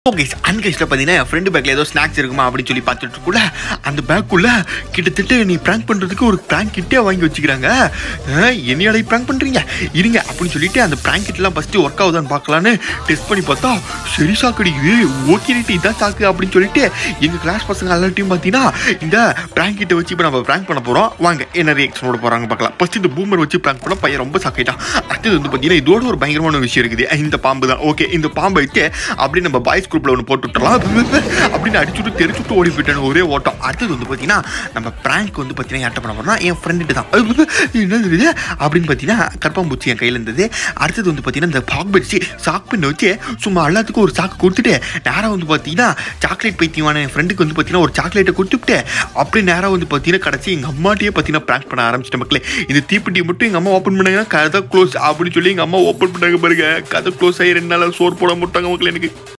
okay அன்கேஸில் பார்த்தீங்கன்னா என் friend பேக்கில் ஏதோ ஸ்நாக்ஸ் இருக்குமா அப்படின்னு சொல்லி பார்த்துட்டு இருக்குள்ள அந்த பேக்குள்ள கிட்டத்தட்ட நீ ப்ராங்க் பண்ணுறதுக்கு ஒரு ப்ராங்க் கிட்டே வாங்கி வச்சுக்கிறாங்க அஹ், என்னையாடா ப்ராங்க் பண்ணுறீங்க இருங்க அப்படின்னு சொல்லிட்டு அந்த ப்ராங்க் கிட்லாம் ஃபஸ்ட்டு ஒர்க் ஆகுதான்னு பார்க்கலான்னு டெஸ்ட் பண்ணி பார்த்தா சரி சாக்கடி இது ஓகே ரைட்டு இதான் சாக்கு அப்படின்னு சொல்லிட்டு எங்கள் கிளாஸ் பசங்க எல்லாத்தையும் பார்த்தீங்கன்னா இந்த ப்ராங்க் கிட்ட வச்சு இப்போ நம்ம ப்ராங்க் பண்ண போகிறோம் வாங்க என்ன ரியாக்ஷனோட போகிறாங்க பார்க்கலாம் ஃபஸ்ட் இந்த பூமர் வச்சு ப்ராங்க் பண்ண பையன் ரொம்ப சாக்கிட்டான் அடுத்தது வந்து பார்த்தீங்கன்னா இதோட ஒரு பயங்கரமான விஷயம் இருக்குது இந்த பாம்பு தான் ஓகே இந்த பாம்பை வச்சு அப்படியே நம்ம பாய்ஸ் குரூப்பில் ஒன்று போட்டு விட்டுறலாம் அப்படின்னு அடிச்சுட்டு தெரிச்சுட்டு ஓடி போயிட்டானு ஒரே ஓட்டம் அடுத்தது வந்து பார்த்தீங்கன்னா நம்ம ப்ராங்க் வந்து பார்த்தீங்கன்னா யார்ட்ட பண்ண போறோம்னா என் ஃப்ரெண்டு தான் என்னது இது அப்படின்னு பார்த்தீங்கன்னா கற்பாம்பூச்சி என் கையில் இருந்தது அடுத்தது வந்து பார்த்தீங்கன்னா இந்த பாக் வச்சு சாக் பின் வச்சு சும்மா எல்லாத்துக்கும் ஒரு சாக்கு கொடுத்துட்டு நேராக வந்து பார்த்தீங்கன்னா சாக்லேட் பைத்தியமான என் ஃப்ரெண்டுக்கு வந்து பார்த்தீங்கன்னா ஒரு சாக்லேட்டை கொடுத்துட்டு அப்படியே நேராக வந்து பார்த்தீங்கன்னா கடைசி எங்கள் அம்மாட்டையே பார்த்தீங்கன்னா ப்ராங்க் பண்ண ஆரம்பிச்சிட்ட மக்களே இந்த தீப்பெட்டியை மட்டும் எங்கள் அம்மா ஓப்பன் பண்ணாங்கன்னா கதை க்ளோஸ் அப்படின்னு சொல்லி எங்கள் அம்மா ஓப்பன் பண்ணாங்க பாருங்க கதை க்ளோஸ் ஆகி ரெண்டு நாள் சோறு போட மாட்டாங்க மக்களே எனக்கு